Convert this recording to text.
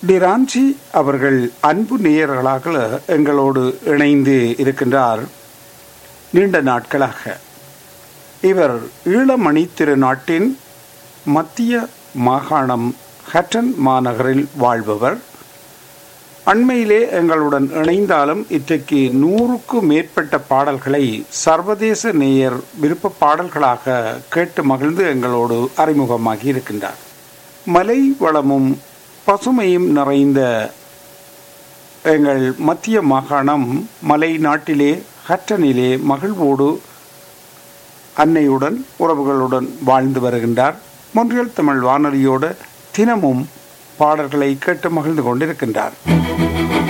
டிரான்சி அவர்கள் அன்பு நேயர்களாக எங்களோடு இணைந்து இருக்கின்றார் நீண்ட நாட்களாக இவர் ஈழமணி திருநாட்டின் மத்திய மாகாணம் ஹட்டன் மாநகரில் வாழ்பவர் அண்மையிலே எங்களுடன் இணைந்தாலும் இன்றைக்கு நூறுக்கு மேற்பட்ட பாடல்களை சர்வதேச நேயர் விருப்ப பாடல்களாக கேட்டு மகிழ்ந்து எங்களோடு அறிமுகமாகி இருக்கின்றார் மலை வளமும் பசுமையும் நிறைந்த எங்கள் மத்திய மாகாணம் மலை நாட்டிலே ஹட்டனிலே மகிழ்வோடு அன்னையுடன் உறவுகளுடன் வாழ்ந்து வருகின்றார் மொன்றியல் தமிழ் வானொலியோடு தினமும் பாடல்களை கேட்டு மகிழ்ந்து கொண்டிருக்கின்றார்